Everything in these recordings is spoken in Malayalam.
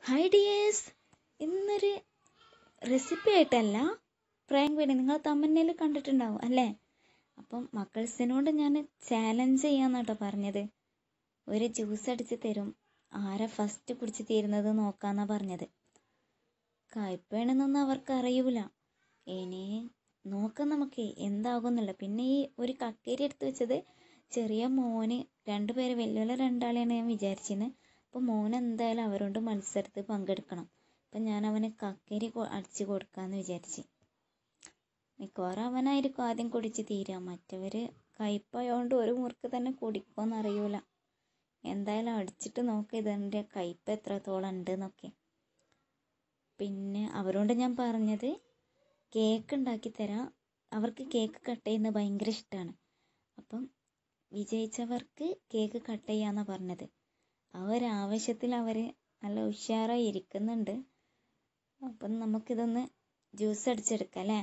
ഹായ് ഡിയേഴ്സ് ഇന്നൊരു റെസിപ്പി ആയിട്ടല്ല പ്രാങ്ക് വീഡിയോ നിങ്ങൾ തമ്മന്നയിൽ കണ്ടിട്ടുണ്ടാവും അല്ലേ അപ്പം മക്കൾസിനോട് ഞാൻ ചാലഞ്ച് ചെയ്യാന്നാട്ടോ പറഞ്ഞത് ഒരു ജ്യൂസ് അടിച്ച് തരും ആരാ ഫസ്റ്റ് കുടിച്ച് തീരുന്നത് നോക്കാന്നാ പറഞ്ഞത് കയ്പേണെന്നൊന്നും അവർക്ക് അറിയൂല ഇനി നോക്കാം നമുക്ക് എന്താകുന്നില്ല പിന്നെ ഈ ഒരു കക്കേരി എടുത്ത് വെച്ചത് ചെറിയ മോന് രണ്ടുപേര് വലിയ വലിയ രണ്ടാളെയാണ് ഞാൻ വിചാരിച്ചിരുന്നത് അപ്പോൾ മോൻ എന്തായാലും അവരോട് മത്സരത്തിൽ പങ്കെടുക്കണം അപ്പം ഞാൻ അവന് കക്കേരി കൊ- അടിച്ച് കൊടുക്കാമെന്ന് വിചാരിച്ച് മിക്കവാറും അവനായിരിക്കും ആദ്യം കുടിച്ച് തീരുക മറ്റവർ കയ്പായതുകൊണ്ട് ഒരു മുറുക്ക് തന്നെ കുടിക്കുമെന്ന് അറിയൂല എന്തായാലും അടിച്ചിട്ട് നോക്കാം ഇതിൻ്റെ കയ്പ് എത്രത്തോളം ഉണ്ട് എന്നൊക്കെ പിന്നെ അവരോട് ഞാൻ പറഞ്ഞത് കേക്ക് ഉണ്ടാക്കി തരാം അവർക്ക് കേക്ക് കട്ട് ചെയ്യുന്നത് ഭയങ്കര ഇഷ്ടമാണ് അപ്പം വിജയിച്ചവർക്ക് കേക്ക് കട്ട് ചെയ്യാന്നാണ് പറഞ്ഞത് ആ ഒരു ആവശ്യത്തിൽ അവർ നല്ല ഉഷാറായി ഇരിക്കുന്നുണ്ട് അപ്പം നമുക്കിതൊന്ന് ജ്യൂസ് അടിച്ചെടുക്കാം അല്ലേ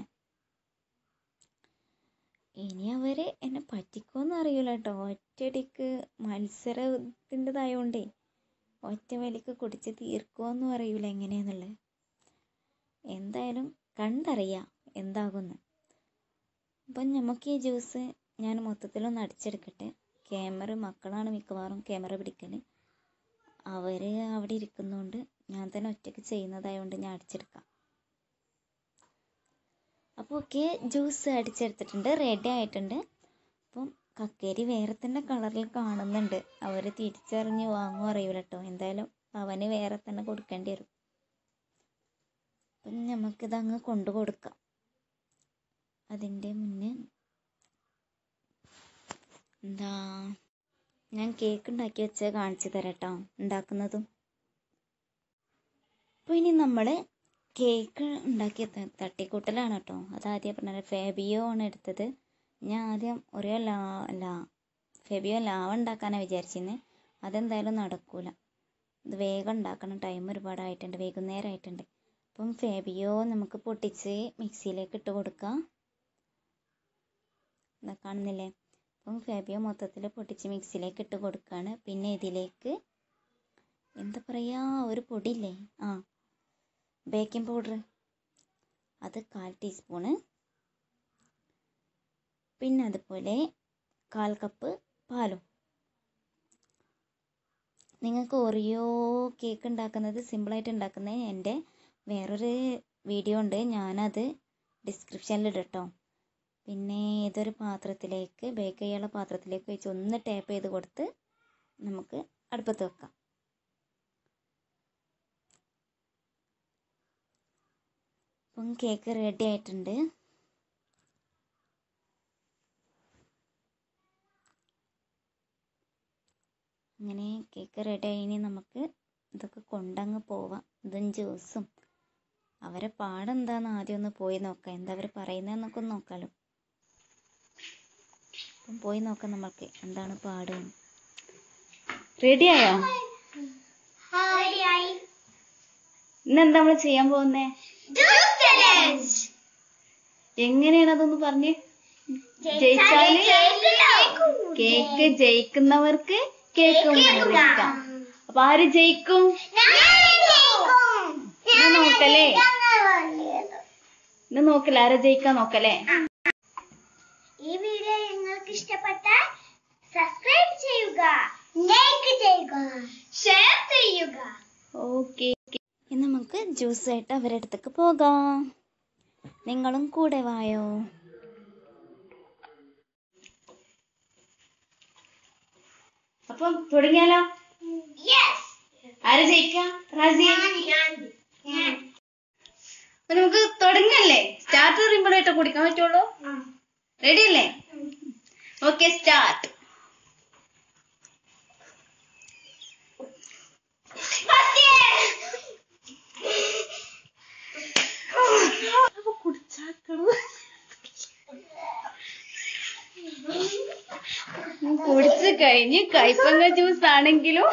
ഇനി അവർ എന്നെ പറ്റിക്കുമെന്ന് അറിയില്ല കേട്ടോ ഒറ്റയടിക്ക് മത്സരത്തിൻ്റെതായോണ്ടേ ഒറ്റ വലിക്ക് കുടിച്ച് തീർക്കുമെന്നും അറിയില്ല എങ്ങനെയാന്നുള്ളത് എന്തായാലും കണ്ടറിയാം എന്താകുമെന്ന് അപ്പം നമുക്ക് ഈ ജ്യൂസ് ഞാൻ മൊത്തത്തിലൊന്ന് അടിച്ചെടുക്കട്ടെ ക്യാമറ മക്കളാണ് മിക്കവാറും ക്യാമറ പിടിക്കൽ അവർ അവിടെ ഇരിക്കുന്നതുകൊണ്ട് ഞാൻ തന്നെ ഒറ്റയ്ക്ക് ചെയ്യുന്നതായതുകൊണ്ട് ഞാൻ അടിച്ചെടുക്കാം അപ്പോൾ ഓക്കെ ജ്യൂസ് അടിച്ചെടുത്തിട്ടുണ്ട് റെഡി ആയിട്ടുണ്ട് അപ്പം കക്കേരി വേറെ തന്നെ കളറിൽ കാണുന്നുണ്ട് അവർ തിരിച്ചറിഞ്ഞ് വാങ്ങുമോ അറിയില്ല കേട്ടോ എന്തായാലും അവന് വേറെ തന്നെ കൊടുക്കേണ്ടി വരും അപ്പം നമുക്കിതങ്ങ് കൊണ്ടു കൊടുക്കാം അതിൻ്റെ മുന്നേ എന്താ ഞാൻ കേക്ക് ഉണ്ടാക്കി വെച്ച് കാണിച്ചു തരാം കേട്ടോ ഉണ്ടാക്കുന്നതും അപ്പോൾ ഇനി നമ്മൾ കേക്ക് ഉണ്ടാക്കിയ ത- തട്ടിക്കൂട്ടലാണ് കേട്ടോ അതാദ്യം പറഞ്ഞത് ഫേബിയോ ആണ് എടുത്തത് ഞാൻ ആദ്യം ഒരേ ലാ ലാ ഫെബിയോ ലാവ ഉണ്ടാക്കാനാണ് വിചാരിച്ചിരുന്നത് അതെന്തായാലും നടക്കൂല ഇത് വേഗം ഉണ്ടാക്കണം ടൈം ഒരുപാടായിട്ടുണ്ട് വൈകുന്നേരം ആയിട്ടുണ്ട് അപ്പം ഫേബിയോ നമുക്ക് പൊട്ടിച്ച് മിക്സിയിലേക്ക് ഇട്ട് കൊടുക്കാം ഇതാ കാണുന്നില്ലേ അപ്പം ഫേബിയോ മൊത്തത്തിൽ പൊട്ടിച്ച് മിക്സിയിലേക്ക് ഇട്ട് കൊടുക്കുകയാണ് പിന്നെ ഇതിലേക്ക് എന്താ പറയുക ഒരു പൊടിയില്ലേ ആ ബേക്കിംഗ് പൗഡർ അത് കാൽ ടീസ്പൂണ് പിന്നെ അതുപോലെ കാൽ കപ്പ് പാലും നിങ്ങൾക്ക് ഓറിയോ കേക്ക് ഉണ്ടാക്കുന്നത് സിമ്പിളായിട്ട് ഉണ്ടാക്കുന്നത് എൻ്റെ വേറൊരു വീഡിയോ ഉണ്ട് ഞാനത് ഡിസ്ക്രിപ്ഷനിൽ ഇടാം കേട്ടോ പിന്നെ ഇതൊരു പാത്രത്തിലേക്ക് ബേക്ക് ചെയ്യാനുള്ള പാത്രത്തിലേക്ക് വെച്ച് ഒന്ന് ടാപ്പ് ചെയ്ത് കൊടുത്ത് നമുക്ക് അടുപ്പത്ത് വെക്കാം അപ്പം കേക്ക് റെഡി ആയിട്ടുണ്ട് അങ്ങനെ കേക്ക് റെഡി ആയി ഇനി നമുക്ക് ഇതൊക്കെ കൊണ്ടങ്ങ് പോവാം ഇതും ജ്യൂസും അവരെ പാടെന്താന്ന് ആദ്യം ഒന്ന് പോയി നോക്കാം എന്താ അവർ പറയുന്നതെന്നൊക്കെ ഒന്ന് നോക്കാലോ അപ്പം പോയി നോക്കാം നമ്മൾക്ക് എന്താണ് പാട് റെഡിയായോ ഇന്നെന്താ നമ്മൾ ചെയ്യാൻ പോകുന്നേ എങ്ങനെയാണ് അതൊന്ന് പറഞ്ഞ് ജയിച്ചാല് കേക്ക് ജയിക്കുന്നവർക്ക് കേക്ക് മുറിക്കാം അപ്പൊ ആര് ജയിക്കും ഇന്ന് നോക്കല്ലേ ഇന്ന് നോക്കല്ലേ ആരെ ജയിക്കാൻ നോക്കല്ലേ ഈ വീഡിയോ നിങ്ങൾക്ക് ഇഷ്ടപ്പെട്ടാൽ സബ്സ്ക്രൈബ് ചെയ്യുക ലൈക്ക് ചെയ്യുക ഷെയർ ചെയ്യുക ഓക്കെ ഇനി നമുക്ക് ജ്യൂസ് ആയിട്ട് അവരുടെ അടുത്തേക്ക് പോകാം നിങ്ങളും കൂടെ വായോ അപ്പം തുടങ്ങിയാലോ യെസ് ആര് ജയിക്കാം റാസിയ ഞാൻ അപ്പൊ നമുക്ക് തുടങ്ങല്ലേ സ്റ്റാർട്ട് പറയുമ്പോഴായിട്ടോ കുടിക്കാൻ പറ്റുള്ളൂ റെഡി അല്ലേ ഓക്കെ സ്റ്റാർട്ട് കുടിച്ച് കഴിഞ്ഞ് കൈപ്പങ്ങ ജ്യൂസ് ആണെങ്കിലും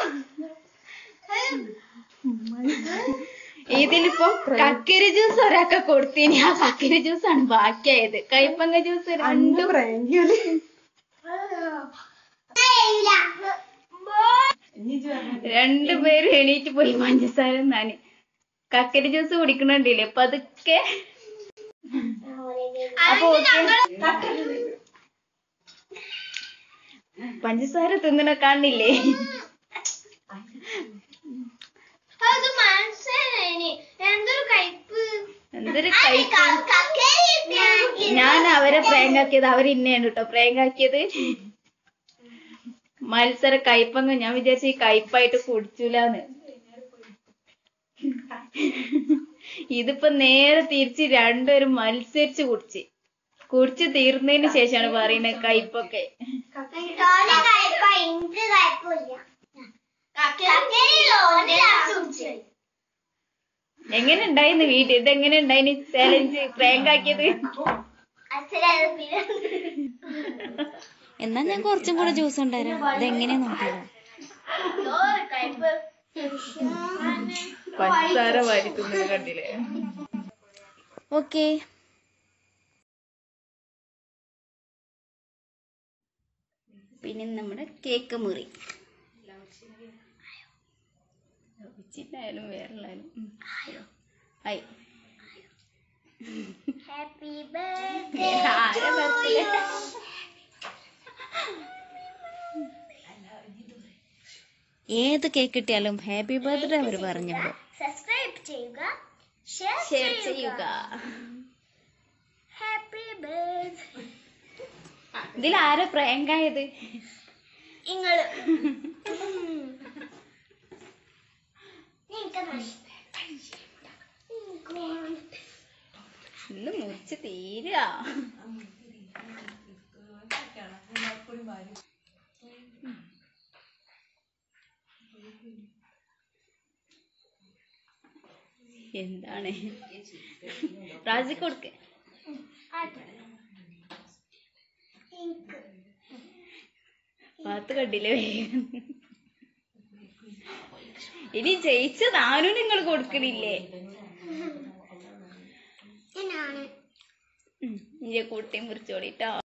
ഇതിലിപ്പോ കക്കരി ജ്യൂസ് ഒരാൾക്ക് കൊടുത്തിന് ആ കക്കരി ജ്യൂസ് ആണ് ബാക്കിയായത് കൈപ്പങ്ങ ജ്യൂസ് രണ്ടും രണ്ടുപേരും എണീറ്റ് പോയി പഞ്ചസാര നാന് കക്കരി ജ്യൂസ് കുടിക്കണുണ്ടില്ലേ പതുക്കെ അപ്പൊ ഓക്കെ. പഞ്ചസാര തിന്നണ കാണില്ലേ അത് മനസ്സിലായി എന്തൊരു കയ്പ് എന്തൊരു കൈക്ക് ഞാൻ അവരെ പ്രേങ്കാക്കിയത് അവരിന്നെയാണ് കേട്ടോ പ്രേങ്കാക്കിയത് മത്സര കയ്പങ്ങ് ഞാൻ വിചാരിച്ചു ഈ കയ്പായിട്ട് കുടിച്ചൂലെന്ന് ഇതിപ്പോ നേരെ തിരിച്ച് രണ്ടുപേരും മത്സരിച്ച് കുടിച്ച് കുടിച്ച് തീർന്നതിന് ശേഷമാണ് പറയുന്നത് കയ്പൊക്കെ എങ്ങനെ ഉണ്ടായിന്ന് വീട്ടിൽ ഇതെങ്ങനെ ഉണ്ടായിന് ചാലഞ്ച് പ്രാങ്കാക്കിയത് എന്നാ ഞാൻ കുറച്ചും കൂടെ ജ്യൂസ് ഉണ്ടായിരുന്നു ഇതെങ്ങനെയാ നോക്കിയത് പഞ്ചസാര വാരി തിന്നത് കണ്ടില്ലേ ഓക്കെ പിന്നെ നമ്മുടെ കേക്ക് മുറി ഉച്ചിട്ടായാലും വേറെല്ലായാലും ആയി ഹാപ്പി ആരെ birthday? ഏത് കേക്ക് കിട്ടിയാലും ഹാപ്പി ബർത്ത്ഡേ അവർ പറഞ്ഞോളൂ സബ്സ്ക്രൈബ് ചെയ്യുക ഷെയർ ഷെയർ ചെയ്യുക ഹാപ്പി ബർത്ത്ഡേ ഇതിൽ ആരാ പ്രാങ്കായത് നിങ്ങള് നിനക്ക് ഇന്ന് മുറിച്ച് തീരാ എന്താണ് റാസി കൊടുക്ക് പാത്ത് കണ്ടില്ലേ വേഗം ഇനി ജയിച്ച നാനും നിങ്ങൾ കൊടുക്കണില്ലേ ഞാനാണ് ഉം, ഇന്റെ കുട്ടി മുറിച്ചോളിട്ടോ